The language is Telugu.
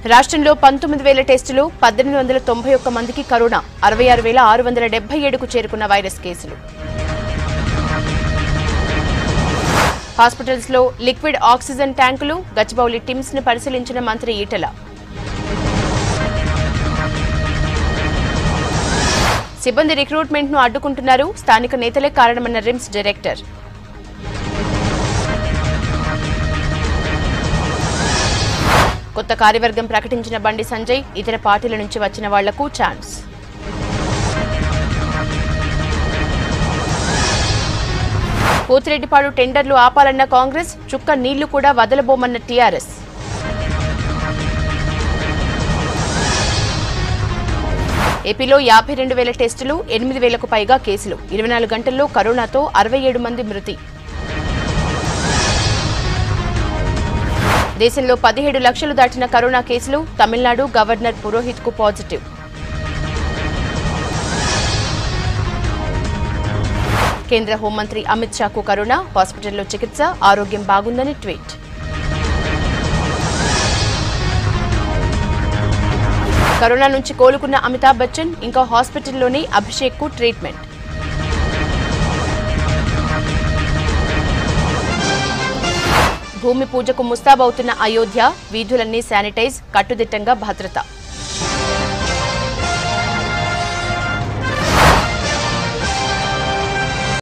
రాష్ట్రంలో పంతొమ్మిది వేల టెస్టులు పద్దెనిమిది వందల తొంభై ఒక్క మందికి కరోనా అరవై ఆరు వేల ఆరు వందల డెబ్బై ఏడుకు చేరుకున్న వైరస్ కేసులు హాస్పిటల్స్ లో లిక్విడ్ ఆక్సిజన్ ట్యాంకులు గచ్చిబౌలి టిమ్స్ ను పరిశీలించిన మంత్రి ఈటల సిబ్బంది రిక్రూట్మెంట్ ను అడ్డుకుంటున్నారు స్థానిక నేతలే కారణమన్న రిమ్స్ డైరెక్టర్ కొత్త కార్యవర్గం ప్రకటించిన బండి సంజయ్ ఇతర పార్టీల నుంచి వచ్చిన వాళ్లకు ఛాన్స్ పోతిరెడ్డిపాడు టెండర్లు ఆపాలన్న కాంగ్రెస్ చుక్క నీళ్లు కూడా వదలబోమన్న టీఆర్ఎస్ ఏపీలో యాభై రెండు వేల టెస్టులు ఎనిమిది వేలకు పైగా కేసులు ఇరవై నాలుగు గంటల్లో కరోనాతో అరవై ఏడు మంది మృతి దేశంలో పదిహేడు లక్షలు దాటిన కరోనా కేసులు తమిళనాడు గవర్నర్ పురోహిత్ కు పాజిటివ్ కేంద్ర హోంమంత్రి అమిత్ షాకు కరోనా హాస్పిటల్లో చికిత్స ఆరోగ్యం బాగుందని ట్వీట్ కరోనా నుంచి కోలుకున్న అమితాబ్ బచ్చన్ ఇంకా హాస్పిటల్లోనే అభిషేక్ కు ట్రీట్మెంట్ భూమి పూజకు ముస్తాబవుతున్న అయోధ్య వీధులన్నీ శానిటైజ్ కట్టుదిట్టంగా భద్రత